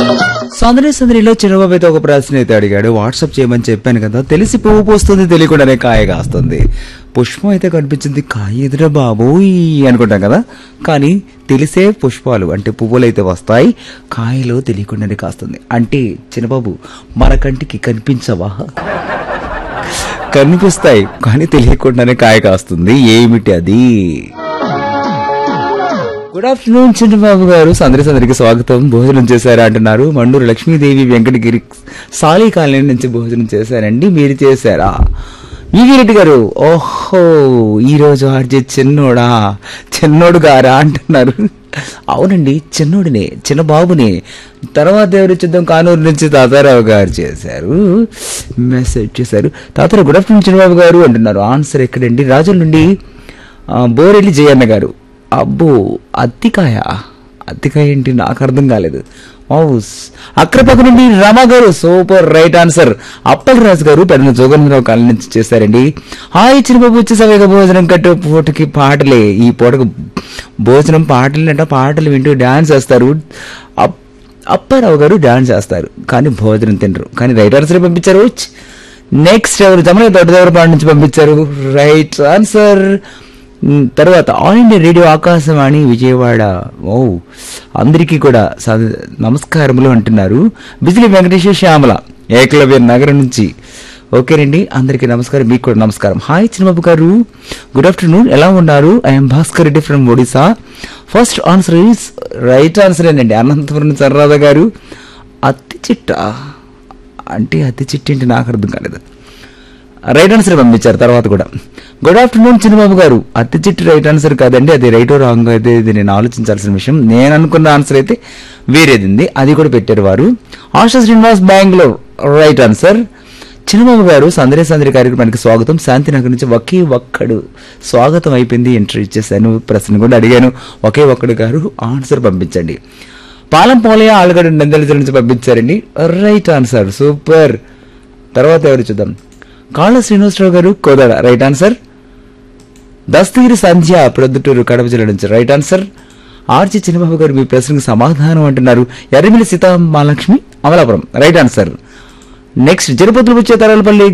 సందడి సందడిలో చిన్నబాబు అయితే ఒక ప్రశ్న అయితే అడిగాడు వాట్సాప్ చేయమని చెప్పాను కదా తెలిసి పువ్వు పోస్తుంది తెలియకుండానే కాయ కాస్తుంది పుష్పం అయితే కనిపించింది కాయ ఎదురా బాబోయ్ అనుకుంటాం కదా కానీ తెలిసే పుష్పాలు అంటే పువ్వులు అయితే వస్తాయి కాయలు తెలియకుండానే కాస్తుంది అంటే చిన్నబాబు మన కంటికి కనిపించవా కనిపిస్తాయి కానీ తెలియకుండానే కాయ కాస్తుంది ఏమిటి అది గుడ్ ఆఫ్టర్నూన్ చంద్రబాబు గారు సందరి సందరికి స్వాగతం భోజనం చేశారా అంటున్నారు మండూరు లక్ష్మీదేవి వెంకటగిరి సాలి కాలనీ నుంచి భోజనం చేశారండి మీరు చేశారా వివిరెడ్డి గారు ఓహో ఈ రోజు ఆర్జే చిన్నోడా చిన్నోడు గారా అంటున్నారు అవునండి చిన్నోడినే చిన్న బాబుని తర్వాత ఎవరు చూద్దాం కానూరు నుంచి తాతారావు గారు చేశారు మెసేజ్ చేశారు తాతారావు గుడ్ ఆఫ్టర్నూన్ చంద్రబాబు గారు అంటున్నారు ఆన్సర్ ఎక్కడండి రాజుల నుండి ఆ, బోరెల్లి జయన్న గారు అబ్బో అత్తికాయ అత్తికాయ ఏంటి నాకు అర్థం కాలేదు మౌస్ అక్రపక్క నుండి రమ గారు super right answer Appal Raju గారు పెద్ద జోగేంద్రరావు కాలనీ నుంచి చేశారండి హాయ్ చిన్నబాబు వచ్చి సవేగ భోజనం కట్టు పూటకి పాటలే ఈ పూటకు భోజనం పాటలు అంటే పాటలు వింటూ డాన్స్ చేస్తారు అప్- అప్పారావు గారు డాన్స్ చేస్తారు కానీ భోజనం తినరు కానీ రైట్ ఆన్సర్ పంపించారు నెక్స్ట్ ఎవరు జమల దొడ్డదేవరపాడు నుంచి పంపించారు రైట్ ఆన్సర్ మ్, తర్వాత all India radio Akashvani Vijayawada ఓ అందరికీ కూడా స- నమస్కారములు అంటున్నారు బిజిలి వెంకటేశ్వర శ్యామల ఏకలవ్య నగరం నుంచి ఓకేనండి అందరికీ నమస్కారం మీకు కూడా నమస్కారం హాయ్ చిన్నబాబు గారు గుడ్ ఆఫ్టర్నూన్ ఎలా ఉన్నారు I'm Bhaskar Reddy from Odisha first answer is right answer ఏంటండి అనంతపురం సర్రాధ గారు అత్తి చిట్ట అంటే అత్తి చిట్టి అంటే నాకు అర్థం కాలేదు రైట్ ఆన్సర్ పంపించారు తర్వాత కూడా గుడ్ ఆఫ్టర్నూన్ చిన్నబాబు గారు అతి చిట్టి రైట్ ఆన్సర్ కాదండి అది రైటో రాంగ్ అయితే ఇది నేను ఆలోచించాల్సిన విషయం నేను అనుకున్న ఆన్సర్ అయితే వేరేది ఉంది అది కూడా పెట్టారు వారు ఆశా శ్రీనివాస్ బెంగళూరు రైట్ ఆన్సర్ చిన్నబాబు గారు సందరి సందరి కార్యక్రమానికి స్వాగతం శాంతినగర్ నుంచి ఒకే ఒక్కడు స్వాగతం అయిపోయింది ఎంట్రీ ఇచ్చేసాను ప్రశ్న కూడా అడిగాను ఒకే ఒక్కడు గారు ఆన్సర్ పంపించండి పాలం పోలయ ఆలుగడ్డ నందల నుంచి పంపించారండి రైట్ ఆన్సర్ సూపర్ తర్వాత ఎవరు చూద్దాం కాళ్ళ శ్రీనివాసరావు గారు కోదాడ రైట్ ఆన్సర్ దస్తగిరి సంధ్య ప్రొద్దుటూరు కడప జిల్లా నుంచి రైట్ ఆన్సర్ ఆర్చి చిన్నబాబు గారు మీ ప్రశ్నకు సమాధానం అంటున్నారు Erramilli Seethamahalakshmi Amalapuram right answer next తిరుపతిలో వచ్చే తరాలపల్లి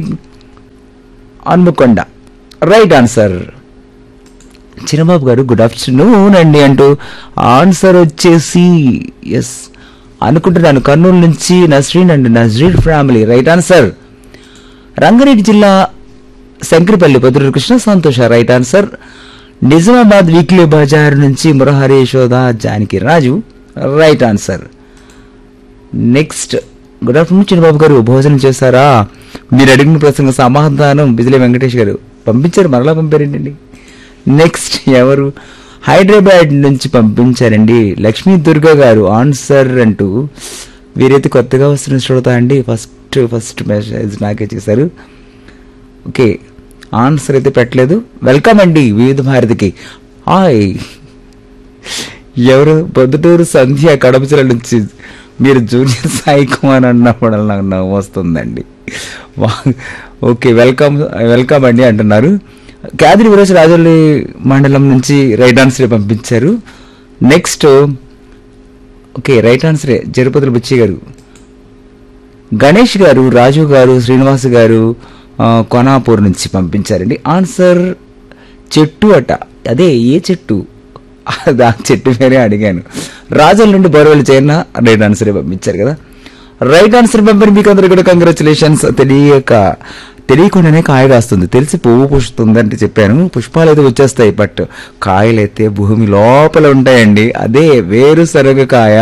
హన్మకొండ రైట్ ఆన్సర్ చిన్నబాబు గారు గుడ్ ఆఫ్టర్నూన్ అండి అంటూ ఆన్సర్ వచ్చేసి ఎస్ అనుకుంటున్నాను కర్నూలు నుంచి Nasreen and Nazreen family right answer Rangareddy జిల్లా Shankarpally Podduru Krishna Santosha right answer Nizamabad weekly బజార్ నుంచి Murahari Yashoda Janaki Raju right answer next good afternoon Chinnababu garu భోజనం చేశారా మీరు అడిగిన ప్రశ్న సమాధానం బిజిలీ వెంకటేష్ గారు పంపించారు మరలా పంపారేంటండి నెక్స్ట్ ఎవరు హైదరాబాద్ నుంచి పంపించారండి లక్ష్మీ దుర్గా గారు ఆన్సర్ అంటూ వీరైతే కొత్తగా వస్తున్న శ్రోత అండి ఫస్ట్ ఫస్ట్ మెసేజ్ నాకే చేశారు ఓకే ఆన్సర్ అయితే పెట్టలేదు వెల్కమ్ అండి వివిధ భారతికి హాయ్ ఎవరు పొద్దుటూరు సంధ్య కడప జిల్లా నుంచి మీరు జూనియర్ సాయి కుమార్ అన్నప్పుడు నాకు నవ్వు వస్తుందండి వా- ఓకే వెల్కమ్ వెల్కమ్ అండి అంటున్నారు క్యాదిరి విరోజు రాజోలి మండలం నుంచి రైట్ ఆన్సర్ పంపించారు నెక్స్ట్ ఓకే రైట్ ఆన్సరే జరుపతుల బుచ్చి గారు గణేష్ గారు రాజు గారు శ్రీనివాస్ గారు ఆ, కొనాపూర్ నుంచి పంపించారండి ఆన్సర్ చెట్టు అట అదే ఏ చెట్టు అది ఆ చెట్టు పేరే అడిగాను రాజుల నుండి బోరవల్లి చేయన రైట్ ఆన్సర్ పంపించారు కదా రైట్ ఆన్సర్ పంపిణీ మీకు అందరు కూడా కంగ్రాచులేషన్స్ తెలియక తెలియకుండానే కాయ కాస్తుంది తెలిసి పువ్వు పుష్పుతుంది అంటే చెప్పాను పుష్పాలు అయితే వచ్చేస్తాయి బట్ కాయలైతే భూమి లోపల ఉంటాయండి అదే వేరుశనగ కాయ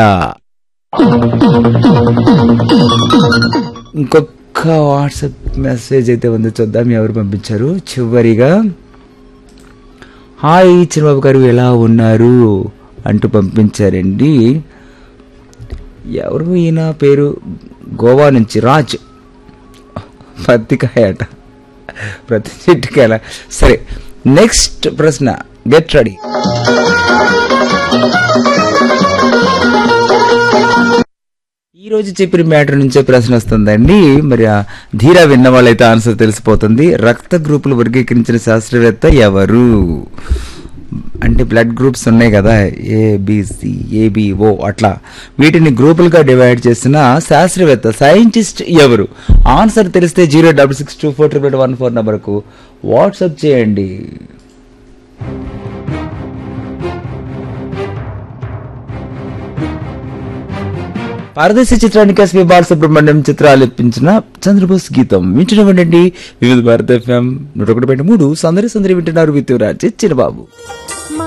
ఇంకొక వాట్సాప్ మెసేజ్ అయితే ఉంది చూద్దాం ఎవరు పంపించారు చివరిగా హాయ్ చిన్నబాబు గారు ఎలా ఉన్నారు అంటూ పంపించారండి ఎవరు ఈయన పేరు గోవా నుంచి రాజ్ పత్తికాయ అట ప్రతి చెట్టుకి ఎలా సరే నెక్స్ట్ ప్రశ్న గెట్ రెడీ ఈ రోజు చెప్పిన మ్యాటర్ నుంచే ప్రశ్న వస్తుందండి మరి ఆ ధీరా విన్న వాళ్ళైతే ఆన్సర్ తెలిసిపోతుంది రక్త గ్రూపులు వర్గీకరించిన శాస్త్రవేత్త ఎవరు అంటే బ్లడ్ గ్రూప్స్ ఉన్నాయి కదా ఏబిసి ఏబిఓ అట్లా వీటిని గ్రూపులుగా డివైడ్ చేసిన శాస్త్రవేత్త సైంటిస్ట్ ఎవరు ఆన్సర్ తెలిస్తే zero double six two four triple one four నెంబర్కు వాట్సాప్ చేయండి పారదర్శి చిత్రానికి ఎస్పి బాలసుబ్రహ్మణ్యం చిత్రాలు ఇప్పించిన చంద్రబోస్ గీతం వింటున్నామండి వివిధ భారత ఎఫ్ఎం నూట ఒకటి పాయింట్ మూడు సందరి సందరి వింటున్నారు విత్తురాజ్ చిన్నబాబు